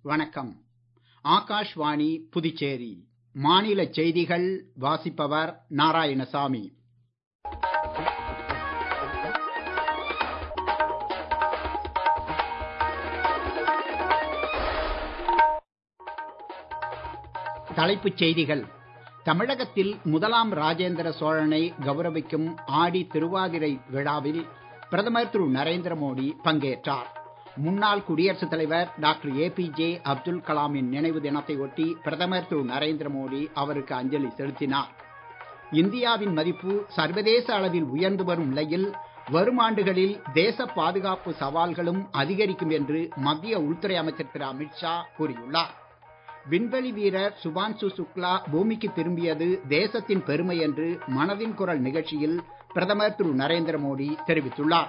வணக்கம் ஆகாஷ்வாணி புதுச்சேரி மாநிலச் செய்திகள் வாசிப்பவர் நாராயணசாமி தலைப்புச் செய்திகள் தமிழகத்தில் முதலாம் ராஜேந்திர சோழனை கௌரவிக்கும் ஆடி திருவாதிரை விழாவில் பிரதமர் திரு நரேந்திர மோடி பங்கேற்றார் முன்னாள் குடியரசுத் தலைவர் டாக்டர் ஏபிஜே அப்துல் கலாமின் நினைவு தினத்தை ஒட்டி பிரதமர் திரு நரேந்திர மோடி அவருக்கு அஞ்சலி செலுத்தினார் இந்தியாவின் மதிப்பு சர்வதேச அளவில் உயர்ந்து வரும் நிலையில் வரும் ஆண்டுகளில் தேச பாதுகாப்பு சவால்களும் அதிகரிக்கும் என்று மத்திய உள்துறை அமைச்சர் திரு அமித் ஷா கூறியுள்ளார் விண்வெளி வீரர் சுபான்சு சுக்லா பூமிக்கு திரும்பியது தேசத்தின் பெருமை என்று மனதின் குரல் நிகழ்ச்சியில் பிரதமர் திரு நரேந்திர மோடி தெரிவித்துள்ளார்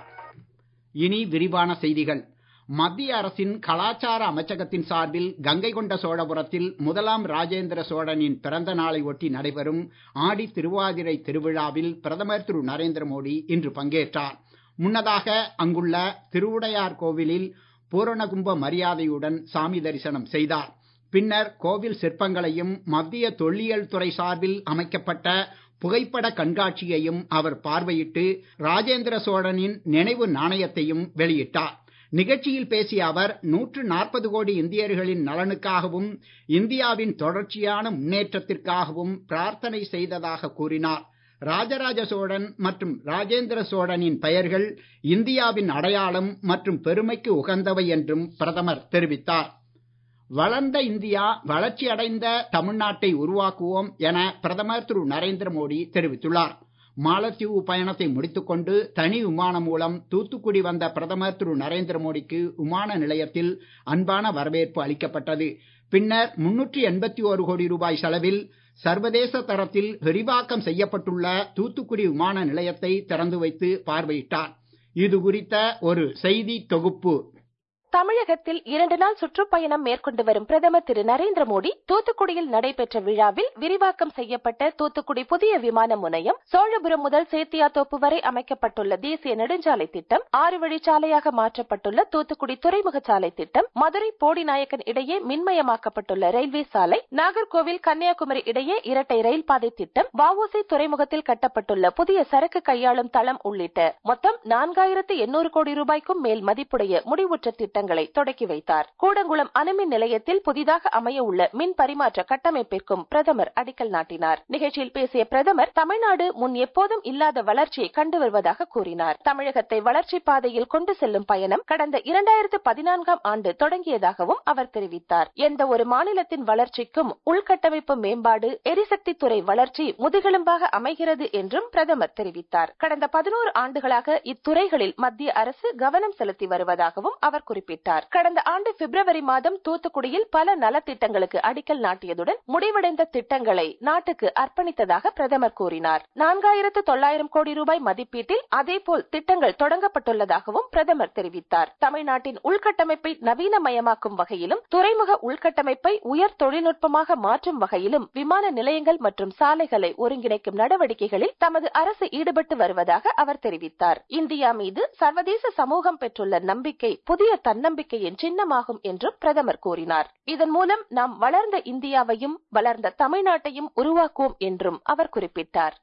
இனி விரிவான செய்திகள் மத்திய அரசின் கலாச்சார அமைச்சகத்தின் சார்பில் கங்கை கொண்ட சோழபுரத்தில் முதலாம் ராஜேந்திர சோழனின் பிறந்த நாளை ஒட்டி நடைபெறும் ஆடி திருவாதிரை திருவிழாவில் பிரதமர் திரு நரேந்திர மோடி இன்று பங்கேற்றார் முன்னதாக அங்குள்ள திருவுடையார் கோவிலில் பூரணகும்ப மரியாதையுடன் சாமி தரிசனம் செய்தார் பின்னர் கோவில் சிற்பங்களையும் மத்திய தொல்லியல் துறை சார்பில் அமைக்கப்பட்ட புகைப்பட கண்காட்சியையும் அவர் பார்வையிட்டு ராஜேந்திர சோழனின் நினைவு நாணயத்தையும் வெளியிட்டார் நிகழ்ச்சியில் பேசிய அவர் நூற்று நாற்பது கோடி இந்தியர்களின் நலனுக்காகவும் இந்தியாவின் தொடர்ச்சியான முன்னேற்றத்திற்காகவும் பிரார்த்தனை செய்ததாக கூறினார் ராஜராஜ சோழன் மற்றும் ராஜேந்திர சோழனின் பெயர்கள் இந்தியாவின் அடையாளம் மற்றும் பெருமைக்கு உகந்தவை என்றும் பிரதமர் தெரிவித்தார் வளர்ந்த இந்தியா வளர்ச்சி அடைந்த தமிழ்நாட்டை உருவாக்குவோம் என பிரதமர் திரு நரேந்திர மோடி தெரிவித்துள்ளார் மாலத்தீவு பயணத்தை முடித்துக் கொண்டு தனி விமானம் மூலம் தூத்துக்குடி வந்த பிரதமர் திரு நரேந்திர மோடிக்கு விமான நிலையத்தில் அன்பான வரவேற்பு அளிக்கப்பட்டது பின்னர் முன்னூற்றி எண்பத்தி ஒரு கோடி ரூபாய் செலவில் சர்வதேச தரத்தில் விரிவாக்கம் செய்யப்பட்டுள்ள தூத்துக்குடி விமான நிலையத்தை திறந்து வைத்து பார்வையிட்டார் இது குறித்த ஒரு செய்தி தொகுப்பு தமிழகத்தில் இரண்டு நாள் சுற்றுப்பயணம் மேற்கொண்டு வரும் பிரதமர் திரு நரேந்திர மோடி தூத்துக்குடியில் நடைபெற்ற விழாவில் விரிவாக்கம் செய்யப்பட்ட தூத்துக்குடி புதிய விமான முனையம் சோழபுரம் முதல் சேத்தியாத்தோப்பு வரை அமைக்கப்பட்டுள்ள தேசிய நெடுஞ்சாலை திட்டம் ஆறு வழிச்சாலையாக மாற்றப்பட்டுள்ள தூத்துக்குடி துறைமுக சாலை திட்டம் மதுரை போடிநாயக்கன் இடையே மின்மயமாக்கப்பட்டுள்ள ரயில்வே சாலை நாகர்கோவில் கன்னியாகுமரி இடையே இரட்டை ரயில் பாதை திட்டம் வஉசி துறைமுகத்தில் கட்டப்பட்டுள்ள புதிய சரக்கு கையாளும் தளம் உள்ளிட்ட மொத்தம் நான்காயிரத்து எண்ணூறு கோடி ரூபாய்க்கும் மேல் மதிப்புடைய முடிவுற்ற திட்டம் திட்டங்களை தொடக்கி வைத்தார் கூடங்குளம் அணுமின் நிலையத்தில் புதிதாக அமைய உள்ள மின் பரிமாற்ற கட்டமைப்பிற்கும் பிரதமர் அடிக்கல் நாட்டினார் நிகழ்ச்சியில் பேசிய பிரதமர் தமிழ்நாடு முன் எப்போதும் இல்லாத வளர்ச்சியை கண்டு வருவதாக கூறினார் தமிழகத்தை வளர்ச்சி பாதையில் கொண்டு செல்லும் பயணம் கடந்த இரண்டாயிரத்து பதினான்காம் ஆண்டு தொடங்கியதாகவும் அவர் தெரிவித்தார் எந்த ஒரு மாநிலத்தின் வளர்ச்சிக்கும் உள்கட்டமைப்பு மேம்பாடு எரிசக்தி துறை வளர்ச்சி முதுகெலும்பாக அமைகிறது என்றும் பிரதமர் தெரிவித்தார் கடந்த பதினோரு ஆண்டுகளாக இத்துறைகளில் மத்திய அரசு கவனம் செலுத்தி வருவதாகவும் அவர் குறிப்பிட்டார் குறிப்பிட்டார் கடந்த ஆண்டு பிப்ரவரி மாதம் தூத்துக்குடியில் பல நலத்திட்டங்களுக்கு அடிக்கல் நாட்டியதுடன் முடிவடைந்த திட்டங்களை நாட்டுக்கு அர்ப்பணித்ததாக பிரதமர் கூறினார் நான்காயிரத்து தொள்ளாயிரம் கோடி ரூபாய் மதிப்பீட்டில் அதேபோல் திட்டங்கள் தொடங்கப்பட்டுள்ளதாகவும் பிரதமர் தெரிவித்தார் தமிழ்நாட்டின் உள்கட்டமைப்பை நவீனமயமாக்கும் வகையிலும் துறைமுக உள்கட்டமைப்பை உயர் தொழில்நுட்பமாக மாற்றும் வகையிலும் விமான நிலையங்கள் மற்றும் சாலைகளை ஒருங்கிணைக்கும் நடவடிக்கைகளில் தமது அரசு ஈடுபட்டு வருவதாக அவர் தெரிவித்தார் இந்தியா மீது சர்வதேச சமூகம் பெற்றுள்ள நம்பிக்கை புதிய தன்னம்பிக்கையின் சின்னமாகும் என்றும் பிரதமர் கூறினார் இதன் மூலம் நாம் வளர்ந்த இந்தியாவையும் வளர்ந்த தமிழ்நாட்டையும் உருவாக்குவோம் என்றும் அவர் குறிப்பிட்டார்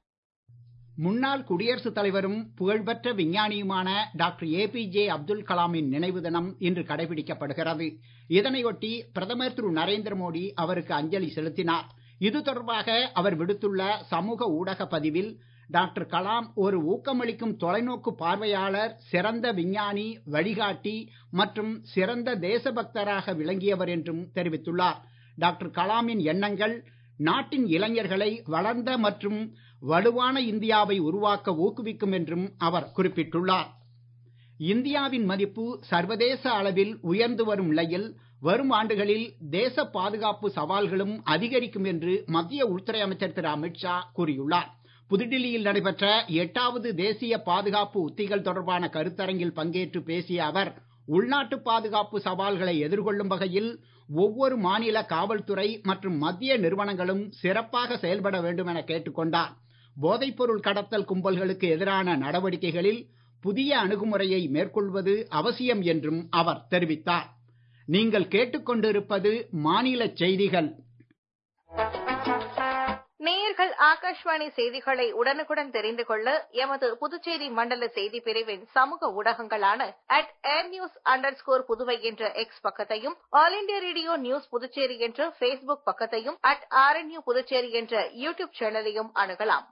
முன்னாள் குடியரசுத் தலைவரும் புகழ்பெற்ற விஞ்ஞானியுமான டாக்டர் ஏபிஜே அப்துல் கலாமின் நினைவு தினம் இன்று கடைபிடிக்கப்படுகிறது இதனையொட்டி பிரதமர் திரு நரேந்திர மோடி அவருக்கு அஞ்சலி செலுத்தினார் இது தொடர்பாக அவர் விடுத்துள்ள சமூக ஊடக பதிவில் டாக்டர் கலாம் ஒரு ஊக்கமளிக்கும் தொலைநோக்கு பார்வையாளர் சிறந்த விஞ்ஞானி வழிகாட்டி மற்றும் சிறந்த தேசபக்தராக விளங்கியவர் என்றும் தெரிவித்துள்ளார் டாக்டர் கலாமின் எண்ணங்கள் நாட்டின் இளைஞர்களை வளர்ந்த மற்றும் வலுவான இந்தியாவை உருவாக்க ஊக்குவிக்கும் என்றும் அவர் குறிப்பிட்டுள்ளார் இந்தியாவின் மதிப்பு சர்வதேச அளவில் உயர்ந்து வரும் நிலையில் வரும் ஆண்டுகளில் தேச பாதுகாப்பு சவால்களும் அதிகரிக்கும் என்று மத்திய உள்துறை அமைச்சர் திரு அமித் ஷா கூறியுள்ளார் புதுடில்லியில் நடைபெற்ற எட்டாவது தேசிய பாதுகாப்பு உத்திகள் தொடர்பான கருத்தரங்கில் பங்கேற்று பேசிய அவர் உள்நாட்டு பாதுகாப்பு சவால்களை எதிர்கொள்ளும் வகையில் ஒவ்வொரு மாநில காவல்துறை மற்றும் மத்திய நிறுவனங்களும் சிறப்பாக செயல்பட வேண்டும் என கேட்டுக்கொண்டார் போதைப்பொருள் கடத்தல் கும்பல்களுக்கு எதிரான நடவடிக்கைகளில் புதிய அணுகுமுறையை மேற்கொள்வது அவசியம் என்றும் அவர் தெரிவித்தார் நீங்கள் கேட்டுக்கொண்டிருப்பது மாநில செய்திகள் நேயர்கள் ஆகாஷ்வாணி செய்திகளை உடனுக்குடன் தெரிந்து கொள்ள எமது புதுச்சேரி மண்டல செய்தி பிரிவின் சமூக ஊடகங்களான at air news underscore Puduvai என்ற எக்ஸ் பக்கத்தையும் all India radio news Puducherry என்ற பேஸ்புக் பக்கத்தையும் அட் ஆர்என்யூ புதுச்சேரி என்ற யூடியூப் சேனலையும் அணுகலாம்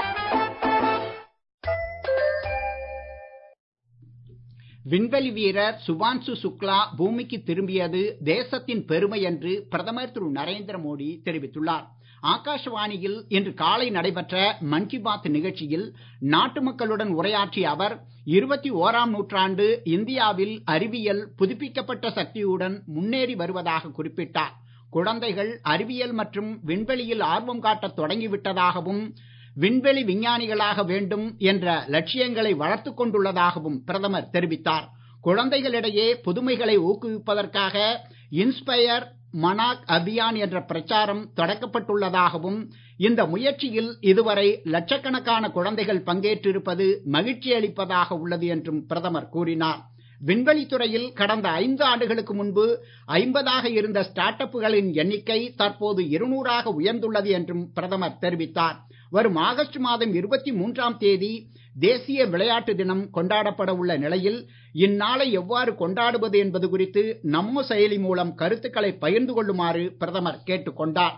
விண்வெளி வீரர் சுபான்சு சுக்லா பூமிக்கு திரும்பியது தேசத்தின் பெருமை என்று பிரதமர் திரு நரேந்திர மோடி தெரிவித்துள்ளார் ஆகாஷவாணியில் இன்று காலை நடைபெற்ற மன் கி பாத் நிகழ்ச்சியில் நாட்டு மக்களுடன் உரையாற்றிய அவர் இருபத்தி ஓராம் நூற்றாண்டு இந்தியாவில் அறிவியல் புதுப்பிக்கப்பட்ட சக்தியுடன் முன்னேறி வருவதாக குறிப்பிட்டார் குழந்தைகள் அறிவியல் மற்றும் விண்வெளியில் ஆர்வம் காட்டத் தொடங்கிவிட்டதாகவும் விண்வெளி விஞ்ஞானிகளாக வேண்டும் என்ற லட்சியங்களை வளர்த்துக் கொண்டுள்ளதாகவும் பிரதமர் தெரிவித்தார் குழந்தைகளிடையே புதுமைகளை ஊக்குவிப்பதற்காக இன்ஸ்பயர் மனாக் அபியான் என்ற பிரச்சாரம் தொடக்கப்பட்டுள்ளதாகவும் இந்த முயற்சியில் இதுவரை லட்சக்கணக்கான குழந்தைகள் பங்கேற்றிருப்பது மகிழ்ச்சி அளிப்பதாக உள்ளது என்றும் பிரதமர் கூறினார் விண்வெளித்துறையில் கடந்த ஐந்து ஆண்டுகளுக்கு முன்பு ஐம்பதாக இருந்த ஸ்டார்ட் அப்புகளின் எண்ணிக்கை தற்போது இருநூறாக உயர்ந்துள்ளது என்றும் பிரதமர் தெரிவித்தார் வரும் ஆகஸ்ட் மாதம் இருபத்தி மூன்றாம் தேதி தேசிய விளையாட்டு தினம் கொண்டாடப்பட உள்ள நிலையில் இந்நாளை எவ்வாறு கொண்டாடுவது என்பது குறித்து நம்மோ செயலி மூலம் கருத்துக்களை பகிர்ந்து கொள்ளுமாறு பிரதமர் கேட்டுக் கொண்டார்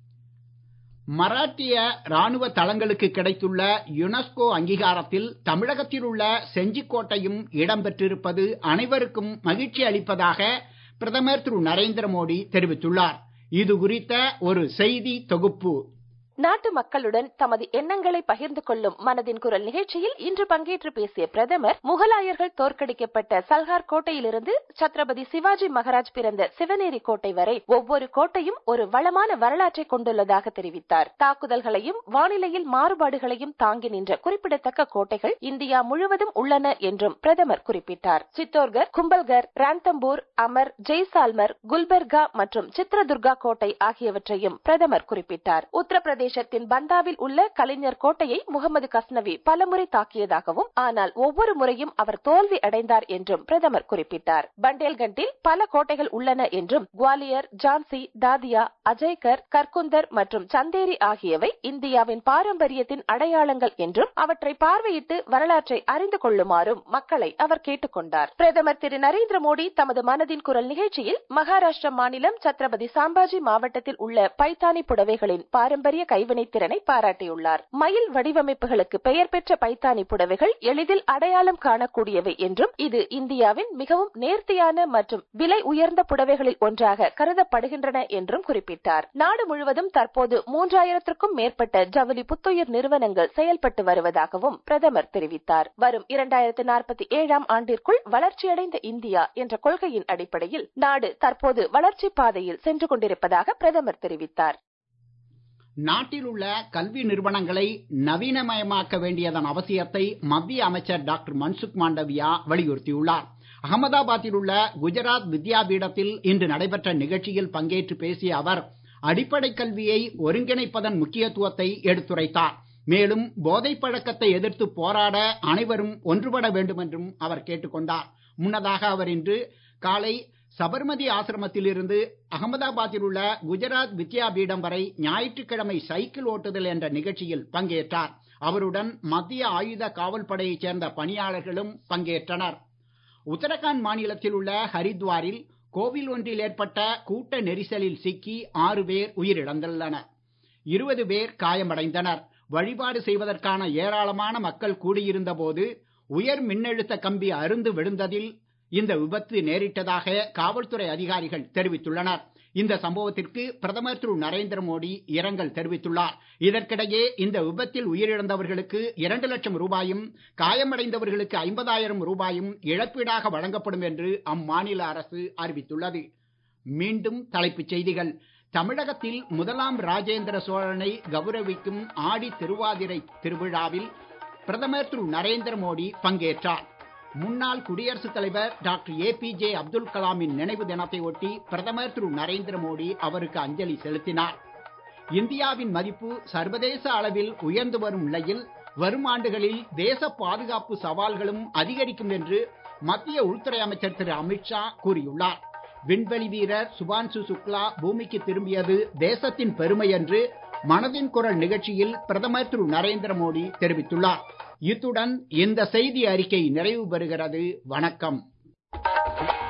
மராட்டிய ராணுவ தளங்களுக்கு கிடைத்துள்ள யுனெஸ்கோ அங்கீகாரத்தில் தமிழகத்தில் உள்ள செஞ்சிக்கோட்டையும் இடம்பெற்றிருப்பது அனைவருக்கும் மகிழ்ச்சி அளிப்பதாக பிரதமர் திரு நரேந்திர மோடி தெரிவித்துள்ளார் இது குறித்த ஒரு செய்தி தொகுப்பு நாட்டு மக்களுடன் தமது எண்ணங்களை பகிர்ந்து கொள்ளும் மனதின் குரல் நிகழ்ச்சியில் இன்று பங்கேற்று பேசிய பிரதமர் முகலாயர்கள் தோற்கடிக்கப்பட்ட சல்கார் கோட்டையிலிருந்து சத்ரபதி சிவாஜி மகாராஜ் பிறந்த சிவநேரி கோட்டை வரை ஒவ்வொரு கோட்டையும் ஒரு வளமான வரலாற்றை கொண்டுள்ளதாக தெரிவித்தார் தாக்குதல்களையும் வானிலையில் மாறுபாடுகளையும் தாங்கி நின்ற குறிப்பிடத்தக்க கோட்டைகள் இந்தியா முழுவதும் உள்ளன என்றும் பிரதமர் குறிப்பிட்டார் சித்தோர்கர் கும்பல்கர் ராந்தம்பூர் அமர் ஜெய்சால்மர் குல்பர்கா மற்றும் சித்ரதுர்கா கோட்டை ஆகியவற்றையும் பிரதமர் குறிப்பிட்டார் உத்தரப்பிரதேச பிரதேசத்தின் பந்தாவில் உள்ள கலைஞர் கோட்டையை முகமது கஸ்னவி பலமுறை தாக்கியதாகவும் ஆனால் ஒவ்வொரு முறையும் அவர் தோல்வி அடைந்தார் என்றும் பிரதமர் குறிப்பிட்டார் பண்டேல்கண்டில் பல கோட்டைகள் உள்ளன என்றும் குவாலியர் ஜான்சி தாதியா அஜய்கர் கர்குந்தர் மற்றும் சந்தேரி ஆகியவை இந்தியாவின் பாரம்பரியத்தின் அடையாளங்கள் என்றும் அவற்றை பார்வையிட்டு வரலாற்றை அறிந்து கொள்ளுமாறும் மக்களை அவர் கேட்டுக் கொண்டார் பிரதமர் திரு நரேந்திர மோடி தமது மனதின் குரல் நிகழ்ச்சியில் மகாராஷ்டிர மாநிலம் சத்ரபதி சாம்பாஜி மாவட்டத்தில் உள்ள பைத்தானி புடவைகளின் பாரம்பரிய கைவினைத் திறனை பாராட்டியுள்ளார் மயில் வடிவமைப்புகளுக்கு பெயர் பெற்ற பைத்தானி புடவைகள் எளிதில் அடையாளம் காணக்கூடியவை என்றும் இது இந்தியாவின் மிகவும் நேர்த்தியான மற்றும் விலை உயர்ந்த புடவைகளில் ஒன்றாக கருதப்படுகின்றன என்றும் குறிப்பிட்டார் நாடு முழுவதும் தற்போது மூன்றாயிரத்திற்கும் மேற்பட்ட ஜவுளி புத்துயிர் நிறுவனங்கள் செயல்பட்டு வருவதாகவும் பிரதமர் தெரிவித்தார் வரும் இரண்டாயிரத்து நாற்பத்தி ஏழாம் ஆண்டிற்குள் வளர்ச்சியடைந்த இந்தியா என்ற கொள்கையின் அடிப்படையில் நாடு தற்போது வளர்ச்சி பாதையில் சென்று கொண்டிருப்பதாக பிரதமர் தெரிவித்தார் நாட்டில் உள்ள கல்வி நிறுவனங்களை நவீனமயமாக்க வேண்டியதன் அவசியத்தை மத்திய அமைச்சர் டாக்டர் மன்சுக் மாண்டவியா வலியுறுத்தியுள்ளார் அகமதாபாத்தில் உள்ள குஜராத் வித்யா பீடத்தில் இன்று நடைபெற்ற நிகழ்ச்சியில் பங்கேற்று பேசிய அவர் அடிப்படை கல்வியை ஒருங்கிணைப்பதன் முக்கியத்துவத்தை எடுத்துரைத்தார் மேலும் போதை பழக்கத்தை எதிர்த்து போராட அனைவரும் ஒன்றுபட வேண்டும் என்றும் அவர் கேட்டுக்கொண்டார் முன்னதாக அவர் இன்று காலை சபர்மதி ஆசிரமத்தில் இருந்து அகமதாபாத்தில் உள்ள குஜராத் வித்யா பீடம் வரை ஞாயிற்றுக்கிழமை சைக்கிள் ஓட்டுதல் என்ற நிகழ்ச்சியில் பங்கேற்றார் அவருடன் மத்திய ஆயுத காவல் படையைச் சேர்ந்த பணியாளர்களும் பங்கேற்றனர் உத்தரகாண்ட் மாநிலத்தில் உள்ள ஹரித்வாரில் கோவில் ஒன்றில் ஏற்பட்ட கூட்ட நெரிசலில் சிக்கி ஆறு பேர் உயிரிழந்துள்ளனர் இருபது பேர் காயமடைந்தனர் வழிபாடு செய்வதற்கான ஏராளமான மக்கள் கூடியிருந்த போது உயர் மின்னழுத்த கம்பி அருந்து விழுந்ததில் இந்த விபத்து நேரிட்டதாக காவல்துறை அதிகாரிகள் தெரிவித்துள்ளனர் இந்த சம்பவத்திற்கு பிரதமர் திரு நரேந்திர மோடி இரங்கல் தெரிவித்துள்ளார் இதற்கிடையே இந்த விபத்தில் உயிரிழந்தவர்களுக்கு இரண்டு லட்சம் ரூபாயும் காயமடைந்தவர்களுக்கு ஐம்பதாயிரம் ரூபாயும் இழப்பீடாக வழங்கப்படும் என்று அம்மாநில அரசு அறிவித்துள்ளது மீண்டும் தலைப்புச் செய்திகள் தமிழகத்தில் முதலாம் ராஜேந்திர சோழனை கௌரவிக்கும் ஆடி திருவாதிரை திருவிழாவில் பிரதமர் திரு நரேந்திர மோடி பங்கேற்றார் முன்னாள் குடியரசுத் தலைவர் doctor A P J Abdul கலாமின் நினைவு தினத்தை ஒட்டி பிரதமர் திரு நரேந்திர மோடி அவருக்கு அஞ்சலி செலுத்தினார் இந்தியாவின் மதிப்பு சர்வதேச அளவில் உயர்ந்து வரும் நிலையில் வரும் ஆண்டுகளில் தேச பாதுகாப்பு சவால்களும் அதிகரிக்கும் என்று மத்திய உள்துறை அமைச்சர் திரு அமித்ஷா கூறியுள்ளார் விண்வெளி வீரர் சுபான்சு சுக்லா பூமிக்கு திரும்பியது தேசத்தின் பெருமை என்று மனதின் குரல் நிகழ்ச்சியில் பிரதமர் திரு நரேந்திர மோடி தெரிவித்துள்ளார் இத்துடன் இந்த செய்தி அறிக்கை நிறைவு பெறுகிறது வணக்கம்